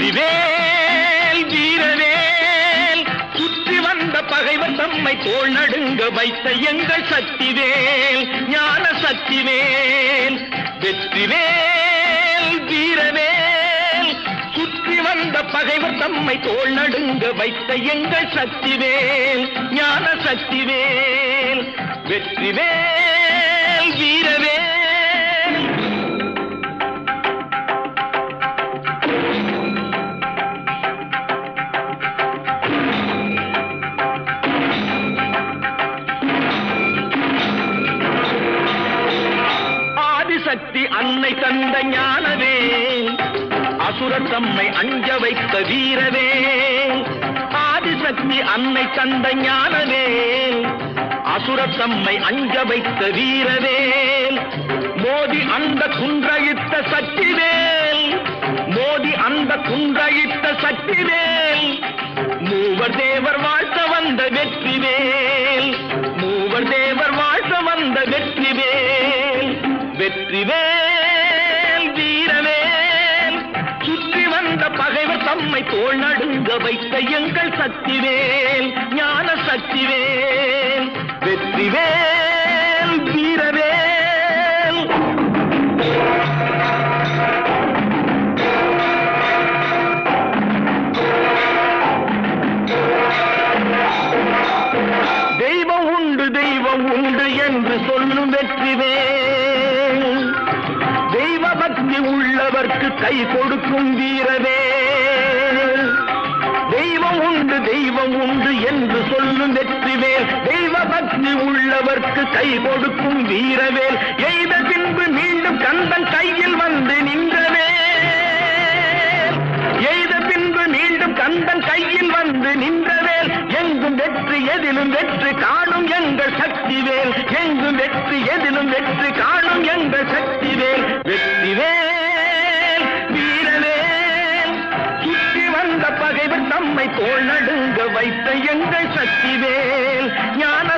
வெற்றிவேல் வீரவேல் சுற்றி வந்த பகைவர் தம்மை தோள் நடுங்க வைத்த எங்கள் சக்திவேல் ஞான சக்திவேல் வெற்றிவேல் வீரவேல் சுற்றி வந்த பகைவர் தம்மை தோள் நடுங்க வைத்த எங்கள் சக்திவேல் ஞான சக்திவேல் வெற்றிவேல் வீரவேல் ஆதிசக்தி அன்னை தந்த ஞானவே அசுரர் தம்மை அஞ்ச வைத்த வீரவே ஆதிசக்தி அன்னை தந்த ஞானவே அசுரர் தம்மை அஞ்ச வைத்த வீரவேல் மோதி அந்த குன்றழித்த சக்திவேல் மோதி அந்த குன்றழித்த சக்திவேல் மூவர் தேவர் வாழ்த்த வந்த வெற்றிவேல் மூவர் தேவர் வாழ்த்த வந்த வெற்றிவேல் வெற்றிவேல் வீரவேல் சுற்றி வந்த பகைவர் தம்மை தோள் நடுங்க வைத்த எங்கள் சக்திவேல் ஞான சக்திவேல் வெற்றிவேல் வீரவேல் தெய்வம் உண்டு தெய்வம் உண்டு என்று சொல்லும் வெற்றிவேல் தெய்வ பக்தி உள்ளவர்க்கு கை கொடுக்கும் வீரவே தெய்வம் உண்டு தெய்வம் உண்டு என்று சொல்லும் வெற்றிவேல் தெய்வ பக்தி உள்ளவர்க்கு கை கொடுக்கும் வீரவேல் எய்த பின்பு மீண்டும் கந்தன் கையில் வந்து நின்றவே எய்த பின்பு மீண்டும் கந்தன் கையில் வந்து நின்றவேல் எங்கும் வெற்றி எதிலும் வெற்றி காணும் எங்கள் சக்திவேல் எங்கும் வெற்றி எதிலும் வெற்றி காணும் எங்கள் சக்திவேல் வெற்றிவேல் வீரவேல் சுற்றி வந்த பகைவர் தம்மை தோள் நடுங்க வைத்த எங்கள் சக்திவேல் ஞான